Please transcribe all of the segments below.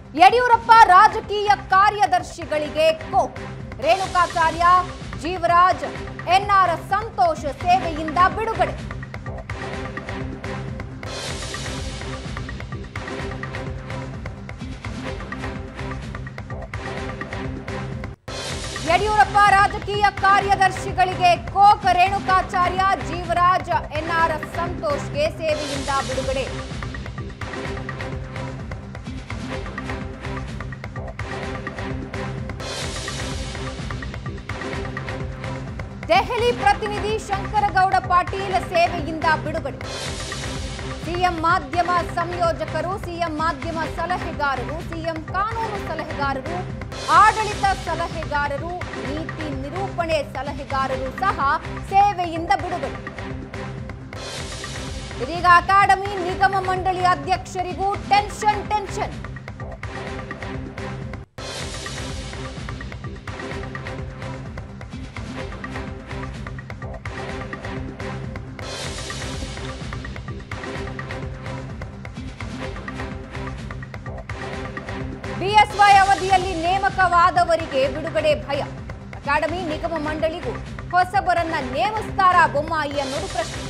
ಯಡಿಯೂರಪ್ಪ ರಾಜಕೀಯ ಕಾರ್ಯದರ್ಶಿಗಳಿಗೆ ಕೋಕ್ ರೇಣುಕಾಚಾರ್ಯ ಜೀವರಾಜ್ ಎನ್ಆರ್ ಸಂತೋಷ್ ಸೇವೆಯಿಂದ ಬಿಡುಗಡೆ ಯಡಿಯೂರಪ್ಪ ರಾಜಕೀಯ ಕಾರ್ಯದರ್ಶಿಗಳಿಗೆ ಕೋಕ್ ರೇಣುಕಾಚಾರ್ಯ ಜೀವರಾಜ್ ಎನ್ಆರ್ ಸಂತೋಷ್ಗೆ ಸೇವೆಯಿಂದ ಬಿಡುಗಡೆ ದೆಹಲಿ ಪ್ರತಿನಿಧಿ ಶಂಕರಗೌಡ ಪಾಟೀಲ್ ಸೇವೆಯಿಂದ ಬಿಡುಗಡೆ ಸಿಎಂ ಮಾಧ್ಯಮ ಸಂಯೋಜಕರು ಸಿಎಂ ಮಾಧ್ಯಮ ಸಲಹೆಗಾರರು ಸಿಎಂ ಕಾನೂನು ಸಲಹೆಗಾರರು ಆಡಳಿತ ಸಲಹೆಗಾರರು ನೀತಿ ನಿರೂಪಣೆ ಸಲಹೆಗಾರರು ಸಹ ಸೇವೆಯಿಂದ ಬಿಡುಗಡೆ ಇದೀಗ ಅಕಾಡೆಮಿ ನಿಗಮ ಮಂಡಳಿ ಅಧ್ಯಕ್ಷರಿಗೂ ಟೆನ್ಷನ್ ಟೆನ್ಷನ್ ಬಿಎಸ್ವೈ ಅವಧಿಯಲ್ಲಿ ನೇಮಕವಾದವರಿಗೆ ಬಿಡುಗಡೆ ಭಯ ಅಕಾಡೆಮಿ ನಿಗಮ ಮಂಡಳಿಗೂ ಹೊಸಬರನ್ನ ನೇಮಿಸ್ತಾರ ಬೊಮ್ಮಾಯಿ ಅನ್ನೋದು ಪ್ರಶ್ನೆ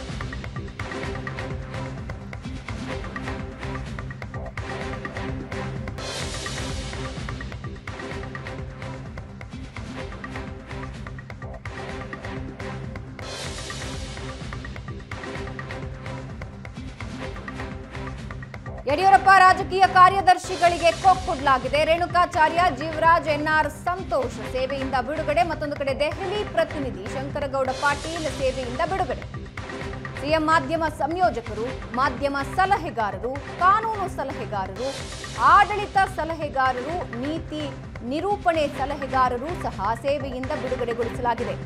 ಯಡಿಯೂರಪ್ಪ ರಾಜಕೀಯ ಕಾರ್ಯದರ್ಶಿಗಳಿಗೆ ಕೊಕ್ ಕೊಡಲಾಗಿದೆ ರೇಣುಕಾಚಾರ್ಯ ಜೀವರಾಜ್ ಎನ್ಆರ್ ಸಂತೋಷ್ ಸೇವೆಯಿಂದ ಬಿಡುಗಡೆ ಮತ್ತೊಂದು ಕಡೆ ದೆಹಲಿ ಪ್ರತಿನಿಧಿ ಶಂಕರಗೌಡ ಪಾಟೀಲ್ ಸೇವೆಯಿಂದ ಬಿಡುಗಡೆ ಸಿಎಂ ಮಾಧ್ಯಮ ಸಂಯೋಜಕರು ಮಾಧ್ಯಮ ಸಲಹೆಗಾರರು ಕಾನೂನು ಸಲಹೆಗಾರರು ಆಡಳಿತ ಸಲಹೆಗಾರರು ನೀತಿ ನಿರೂಪಣೆ ಸಲಹೆಗಾರರು ಸಹ ಸೇವೆಯಿಂದ ಬಿಡುಗಡೆಗೊಳಿಸಲಾಗಿದೆ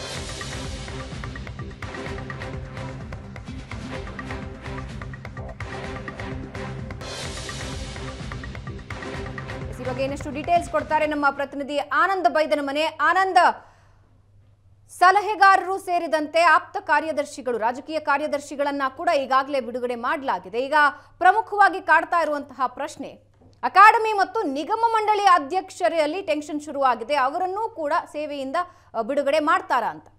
ಈ ಬಗ್ಗೆ ಇನ್ನಷ್ಟು ಡೀಟೇಲ್ಸ್ ಕೊಡ್ತಾರೆ ನಮ್ಮ ಪ್ರತಿನಿಧಿ ಆನಂದ್ ಬೈದನ ಮನೆ ಆನಂದ್ ಸಲಹೆಗಾರರು ಸೇರಿದಂತೆ ಆಪ್ತ ಕಾರ್ಯದರ್ಶಿಗಳು ರಾಜಕೀಯ ಕಾರ್ಯದರ್ಶಿಗಳನ್ನ ಕೂಡ ಈಗಾಗಲೇ ಬಿಡುಗಡೆ ಮಾಡಲಾಗಿದೆ ಈಗ ಪ್ರಮುಖವಾಗಿ ಕಾಡ್ತಾ ಇರುವಂತಹ ಪ್ರಶ್ನೆ ಅಕಾಡೆಮಿ ಮತ್ತು ನಿಗಮ ಮಂಡಳಿ ಅಧ್ಯಕ್ಷರಲ್ಲಿ ಟೆನ್ಷನ್ ಶುರುವಾಗಿದೆ ಅವರನ್ನೂ ಕೂಡ ಸೇವೆಯಿಂದ ಅ, ಬಿಡುಗಡೆ ಮಾಡ್ತಾರಾ ಅಂತ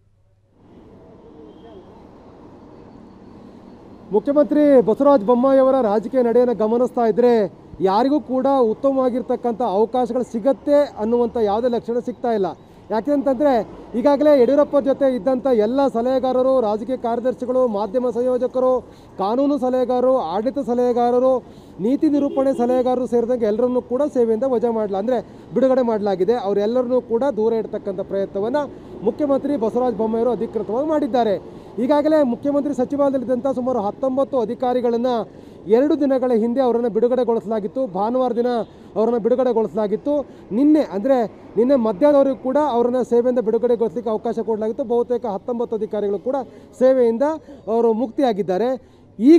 ಮುಖ್ಯಮಂತ್ರಿ ಬಸವರಾಜ ಬೊಮ್ಮಾಯಿಯವರ ರಾಜಕೀಯ ನಡೆಯನ್ನು ಗಮನಿಸ್ತಾ ಇದ್ರೆ ಯಾರಿಗೂ ಕೂಡ ಉತ್ತಮವಾಗಿರ್ತಕ್ಕಂಥ ಅವಕಾಶಗಳು ಸಿಗತ್ತೆ ಅನ್ನುವಂಥ ಯಾವುದೇ ಲಕ್ಷಣ ಸಿಗ್ತಾ ಇಲ್ಲ ಯಾಕೆಂತಂದರೆ ಈಗಾಗಲೇ ಯಡಿಯೂರಪ್ಪ ಜೊತೆ ಇದ್ದಂಥ ಎಲ್ಲ ಸಲಹೆಗಾರರು ರಾಜಕೀಯ ಕಾರ್ಯದರ್ಶಿಗಳು ಮಾಧ್ಯಮ ಸಂಯೋಜಕರು ಕಾನೂನು ಸಲಹೆಗಾರರು ಆಡಳಿತ ಸಲಹೆಗಾರರು ನೀತಿ ನಿರೂಪಣೆ ಸಲಹೆಗಾರರು ಸೇರಿದಂಗೆ ಎಲ್ಲರನ್ನೂ ಕೂಡ ಸೇವೆಯಿಂದ ವಜಾ ಮಾಡಲ ಅಂದರೆ ಬಿಡುಗಡೆ ಮಾಡಲಾಗಿದೆ ಅವರೆಲ್ಲರನ್ನೂ ಕೂಡ ದೂರ ಇಡ್ತಕ್ಕಂಥ ಪ್ರಯತ್ನವನ್ನು ಮುಖ್ಯಮಂತ್ರಿ ಬಸವರಾಜ ಬೊಮ್ಮಾಯಿಯವರು ಅಧಿಕೃತವಾಗಿ ಮಾಡಿದ್ದಾರೆ ಈಗಾಗಲೇ ಮುಖ್ಯಮಂತ್ರಿ ಸಚಿವಾಲಯದಲ್ಲಿದ್ದಂಥ ಸುಮಾರು ಹತ್ತೊಂಬತ್ತು ಅಧಿಕಾರಿಗಳನ್ನು ಎರಡು ದಿನಗಳ ಹಿಂದೆ ಅವರನ್ನು ಬಿಡುಗಡೆಗೊಳಿಸಲಾಗಿತ್ತು ಭಾನುವಾರ ದಿನ ಅವರನ್ನು ಬಿಡುಗಡೆಗೊಳಿಸಲಾಗಿತ್ತು ನಿನ್ನೆ ಅಂದರೆ ನಿನ್ನೆ ಮಧ್ಯಾಹ್ನವರೆಗೂ ಕೂಡ ಅವರನ್ನು ಸೇವೆಯಿಂದ ಬಿಡುಗಡೆಗೊಳಿಸಲಿಕ್ಕೆ ಅವಕಾಶ ಕೊಡಲಾಗಿತ್ತು ಬಹುತೇಕ ಹತ್ತೊಂಬತ್ತು ಅಧಿಕಾರಿಗಳು ಕೂಡ ಸೇವೆಯಿಂದ ಅವರು ಮುಕ್ತಿಯಾಗಿದ್ದಾರೆ ಈಗ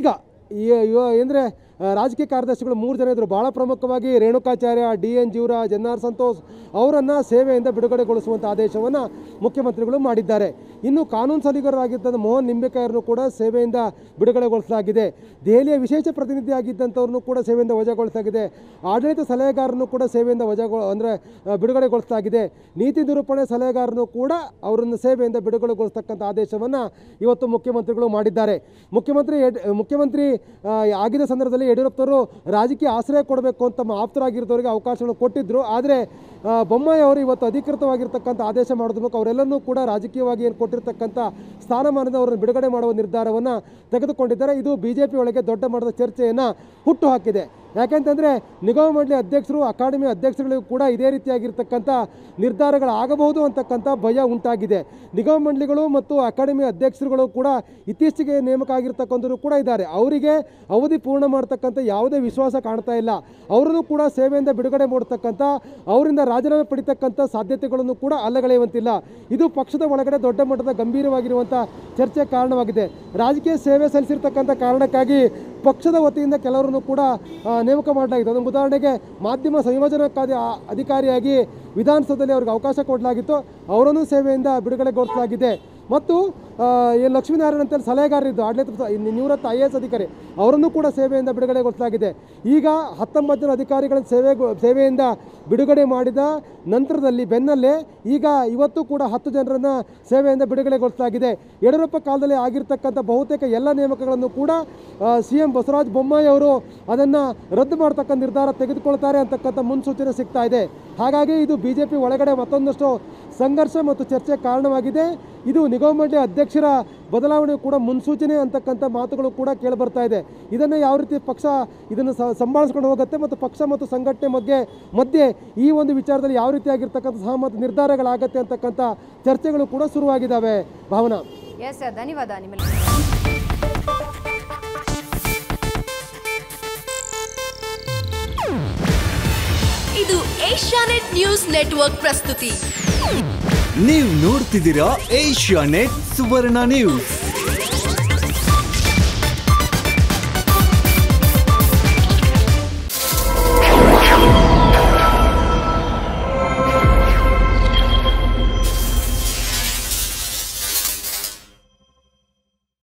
ಅಂದರೆ ರಾಜಕೀಯ ಕಾರ್ಯದರ್ಶಿಗಳು ಮೂರು ಜನ ಇದ್ದರು ಭಾಳ ಪ್ರಮುಖವಾಗಿ Renukacharya D N Jeevaraj N R Santosh ಅವರನ್ನು ಸೇವೆಯಿಂದ ಬಿಡುಗಡೆಗೊಳಿಸುವಂಥ ಆದೇಶವನ್ನು ಮುಖ್ಯಮಂತ್ರಿಗಳು ಮಾಡಿದ್ದಾರೆ ಇನ್ನು ಕಾನೂನು ಸಲಿಗರಾಗಿದ್ದಂಥ ಮೋಹನ್ ನಿಂಬೆಕಾಯರನ್ನು ಕೂಡ ಸೇವೆಯಿಂದ ಬಿಡುಗಡೆಗೊಳಿಸಲಾಗಿದೆ ದೆಹಲಿಯ ವಿಶೇಷ ಪ್ರತಿನಿಧಿಯಾಗಿದ್ದಂಥವ್ರನ್ನು ಕೂಡ ಸೇವೆಯಿಂದ ವಜಾಗೊಳಿಸಲಾಗಿದೆ ಆಡಳಿತ ಸಲಹೆಗಾರನ್ನು ಕೂಡ ಸೇವೆಯಿಂದ ವಜಾಗೊ ಅಂದರೆ ಬಿಡುಗಡೆಗೊಳಿಸಲಾಗಿದೆ ನೀತಿ ನಿರೂಪಣೆ ಸಲಹೆಗಾರನು ಕೂಡ ಅವರನ್ನು ಸೇವೆಯಿಂದ ಬಿಡುಗಡೆಗೊಳಿಸ್ತಕ್ಕಂಥ ಆದೇಶವನ್ನು ಇವತ್ತು ಮುಖ್ಯಮಂತ್ರಿಗಳು ಮಾಡಿದ್ದಾರೆ ಮುಖ್ಯಮಂತ್ರಿ ಯಡ್- ಮುಖ್ಯಮಂತ್ರಿ ಆ, ಆಗಿದ್ದ ಸಂದರ್ಭದಲ್ಲಿ ಯಡಿಯೂರಪ್ಪನವರು ರಾಜಕೀಯ ಆಶ್ರಯ ಕೊಡಬೇಕು ಅಂತ ತಮ್ಮ ಆಪ್ತರಾಗಿರೋರಿಗೆ ಅವಕಾಶವನ್ನು ಕೊಟ್ಟಿದ್ದರು ಆದರೆ ಆ, ಬೊಮ್ಮಾಯಿ ಅವರು ಇವತ್ತು ಅಧಿಕೃತವಾಗಿರ್ತಕ್ಕಂಥ ಆದೇಶ ಮಾಡೋದ್ರ ಮೂಲಕ ಅವರೆಲ್ಲರೂ ಕೂಡ ರಾಜಕೀಯವಾಗಿ ಏನು ಕೊಟ್ಟಿರ್ತಕ್ಕಂಥ ಸ್ಥಾನಮಾನದ ಅವರನ್ನು ಬಿಡುಗಡೆ ಮಾಡುವ ನಿರ್ಧಾರವನ್ನು ತೆಗೆದುಕೊಂಡಿದ್ದಾರೆ ಇದು ಬಿ ಜೆ ಪಿ ಒಳಗೆ ದೊಡ್ಡ ಮಟ್ಟದ ಚರ್ಚೆಯನ್ನು ಹುಟ್ಟು ಹಾಕಿದೆ ಯಾಕೆಂತಂದರೆ ನಿಗಮ ಮಂಡಳಿ ಅಧ್ಯಕ್ಷರು ಅಕಾಡೆಮಿ ಅಧ್ಯಕ್ಷರುಗಳಿಗೂ ಕೂಡ ಇದೇ ರೀತಿಯಾಗಿರ್ತಕ್ಕಂಥ ನಿರ್ಧಾರಗಳಾಗಬಹುದು ಅಂತಕ್ಕಂಥ ಭಯ ಉಂಟಾಗಿದೆ ನಿಗಮ ಮಂಡಳಿಗಳು ಮತ್ತು ಅಕಾಡೆಮಿ ಅಧ್ಯಕ್ಷರುಗಳು ಕೂಡ ಇತ್ತೀಚೆಗೆ ನೇಮಕ ಆಗಿರ್ತಕ್ಕಂಥವ್ರು ಕೂಡ ಇದ್ದಾರೆ ಅವರಿಗೆ ಅವಧಿ ಪೂರ್ಣ ಮಾಡ್ತಕ್ಕಂಥ ಯಾವುದೇ ವಿಶ್ವಾಸ ಕಾಣ್ತಾ ಇಲ್ಲ ಅವರನ್ನು ಕೂಡ ಸೇವೆಯಿಂದ ಬಿಡುಗಡೆ ಮಾಡತಕ್ಕಂಥ ಅವರಿಂದ ರಾಜೀನಾಮೆ ಪಡಿತಕ್ಕಂಥ ಸಾಧ್ಯತೆಗಳನ್ನು ಕೂಡ ಅಲ್ಲಗಳೆಯುವಂತಿಲ್ಲ ಇದು ಪಕ್ಷದ ಒಳಗಡೆ ದೊಡ್ಡ ಮಟ್ಟದ ಗಂಭೀರವಾಗಿರುವಂಥ ಚರ್ಚೆ ಕಾರಣವಾಗಿದೆ ರಾಜಕೀಯ ಸೇವೆ ಸಲ್ಲಿಸಿರ್ತಕ್ಕಂಥ ಕಾರಣಕ್ಕಾಗಿ ಪಕ್ಷದ ವತಿಯಿಂದ ಕೆಲವರನ್ನು ಕೂಡ ಆ, ನೇಮಕ ಮಾಡಲಾಗಿತ್ತು ಅದೊಂದು ಉದಾಹರಣೆಗೆ ಮಾಧ್ಯಮ ಸಂಯೋಜನಾ ಕಾರ್ಯ ಅಧಿಕಾರಿಯಾಗಿ ವಿಧಾನಸೌಧದಲ್ಲಿ ಅವ್ರಿಗೆ ಅವಕಾಶ ಕೊಡಲಾಗಿತ್ತು ಅವರನ್ನು ಸೇವೆಯಿಂದ ಬಿಡುಗಡೆಗೊಳಿಸಲಾಗಿದೆ ಮತ್ತು ಆ, ಏನು ಲಕ್ಷ್ಮೀನಾರಾಯಣ ಅಂತ ಸಲಹೆಗಾರರಿದ್ದು ಆಡಳಿತ ಪ್ರ- ಇನ್ನು ನಿವೃತ್ತ ಐ ಎ ಎಸ್ ಅಧಿಕಾರಿ ಅವರನ್ನು ಕೂಡ ಸೇವೆಯಿಂದ ಬಿಡುಗಡೆಗೊಳಿಸಲಾಗಿದೆ ಈಗ ಹತ್ತೊಂಬತ್ತು ಜನ ಅಧಿಕಾರಿಗಳನ್ನು ಸೇವೆ ಸೇವೆಯಿಂದ ಬಿಡುಗಡೆ ಮಾಡಿದ ನಂತರದಲ್ಲಿ ಬೆನ್ನಲ್ಲೇ ಈಗ ಇವತ್ತು ಕೂಡ ಹತ್ತು ಜನರನ್ನು ಸೇವೆಯಿಂದ ಬಿಡುಗಡೆಗೊಳಿಸಲಾಗಿದೆ ಯಡಿಯೂರಪ್ಪ ಕಾಲದಲ್ಲಿ ಆಗಿರ್ತಕ್ಕಂಥ ಬಹುತೇಕ ಎಲ್ಲ ನೇಮಕಗಳನ್ನು ಕೂಡ ಸಿ ಎಂ ಬಸವರಾಜ ಬೊಮ್ಮಾಯಿ ಅವರು ಅದನ್ನು ರದ್ದು ಮಾಡ್ತಕ್ಕಂಥ ನಿರ್ಧಾರ ತೆಗೆದುಕೊಳ್ತಾರೆ ಅಂತಕ್ಕಂಥ ಮುನ್ಸೂಚನೆ ಸಿಗ್ತಾ ಇದೆ ಹಾಗಾಗಿ ಇದು ಬಿ ಜೆ ಪಿ ಒಳಗಡೆ ಮತ್ತೊಂದಷ್ಟು ಸಂಘರ್ಷ ಮತ್ತು ಚರ್ಚೆ ಕಾರಣವಾಗಿದೆ ಇದು ನಿಗಮ ಮಂಡಳಿ ಅಧ್ಯಕ್ಷರ ಬದಲಾವಣೆ ಕೂಡ ಮುನ್ಸೂಚನೆ ಅಂತಕ್ಕಂಥ ಮಾತುಗಳು ಕೂಡ ಕೇಳಿಬರ್ತಾ ಇದೆ ಇದನ್ನು ಯಾವ ರೀತಿ ಪಕ್ಷ ಇದನ್ನು ಸ- ಸಂಭಾಳಿಸ್ಕೊಂಡು ಹೋಗುತ್ತೆ ಮತ್ತು ಪಕ್ಷ ಮತ್ತು ಸಂಘಟನೆ ಬಗ್ಗೆ ಮಧ್ಯೆ ಈ ಒಂದು ವಿಚಾರದಲ್ಲಿ ಯಾವ ರೀತಿಯಾಗಿರ್ತಕ್ಕಂಥ ಸಹಮತ ನಿರ್ಧಾರಗಳಾಗತ್ತೆ ಅಂತಕ್ಕಂಥ ಚರ್ಚೆಗಳು ಕೂಡ ಶುರುವಾಗಿದ್ದಾವೆ ಭಾವನಾ ಎಸ್ ಧನ್ಯವಾದ ನಿಮ್ಮೆಲ್ಲ ಇದು ಏಷ್ಯಾನೆಟ್ ನ್ಯೂಸ್ ನೆಟ್ವರ್ಕ್ ಪ್ರಸ್ತುತಿ ನೀವು ನೋಡ್ತಿದ್ದೀರಾ ಏಷ್ಯಾ ನೆಟ್ ಸುವರ್ಣ ನ್ಯೂಸ್